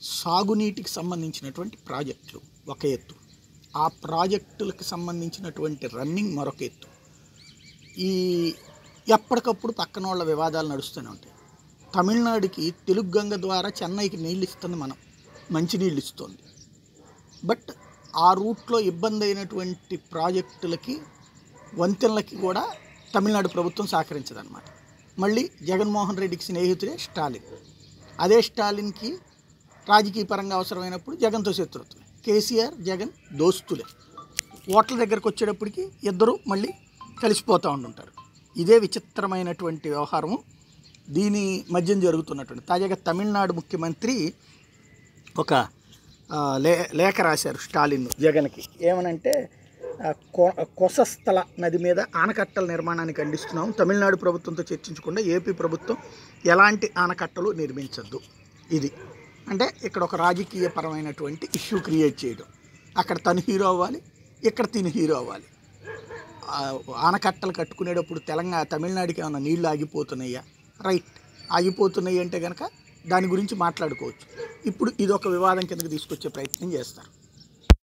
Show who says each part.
Speaker 1: సాగునీటికి సంబంధించినటువంటి ప్రాజెక్టులు ఒక ఎత్తు ఆ ప్రాజెక్టులకు సంబంధించినటువంటి రన్నింగ్ మరొక ఎత్తు ఈ ఎప్పటికప్పుడు పక్కన వాళ్ళ వివాదాలు నడుస్తూనే ఉంటాయి తమిళనాడుకి తెలుగు గంగ ద్వారా చెన్నైకి నీళ్ళు ఇస్తుంది మనం మంచినీళ్ళు ఇస్తుంది బట్ ఆ రూట్లో ఇబ్బంది అయినటువంటి ప్రాజెక్టులకి వంతెనలకి కూడా తమిళనాడు ప్రభుత్వం సహకరించదన్నమాట మళ్ళీ జగన్మోహన్ రెడ్డికి స్నేహితుడే స్టాలిన్ అదే స్టాలిన్కి రాజకీయ పరంగా అవసరమైనప్పుడు జగన్తో శత్రుత్వం కేసీఆర్ జగన్ దోస్తులే ఓట్ల దగ్గరకు వచ్చేటప్పటికి ఇద్దరు మళ్ళీ కలిసిపోతూ ఉంటుంటారు ఇదే విచిత్రమైనటువంటి వ్యవహారము దీని మధ్యం జరుగుతున్నటువంటి తాజాగా తమిళనాడు ముఖ్యమంత్రి ఒక ఆ, లే లేఖ రాశారు స్టాలిన్ జగన్కి ఏమనంటే ఆ, కొ- కొసస్థల నది మీద ఆనకట్టల నిర్మాణాన్ని ఖండిస్తున్నాం తమిళనాడు ప్రభుత్వంతో చర్చించకుండా ఏపీ ప్రభుత్వం ఎలాంటి ఆనకట్టలు నిర్మించద్దు ఇది అంటే ఇక్కడ ఒక రాజకీయ పరమైనటువంటి ఇష్యూ క్రియేట్ చేయడం అక్కడ తను హీరో అవ్వాలి ఇక్కడ తిని హీరో అవ్వాలి ఆ, ఆనకట్టలు కట్టుకునేటప్పుడు తెలంగాణ తమిళనాడుకి ఏమైనా నీళ్లు ఆగిపోతున్నాయా రైట్ ఆగిపోతున్నాయి అంటే కనుక దాని గురించి మాట్లాడుకోవచ్చు ఇప్పుడు ఇది ఒక వివాదం కిందకి తీసుకొచ్చే ప్రయత్నం చేస్తారు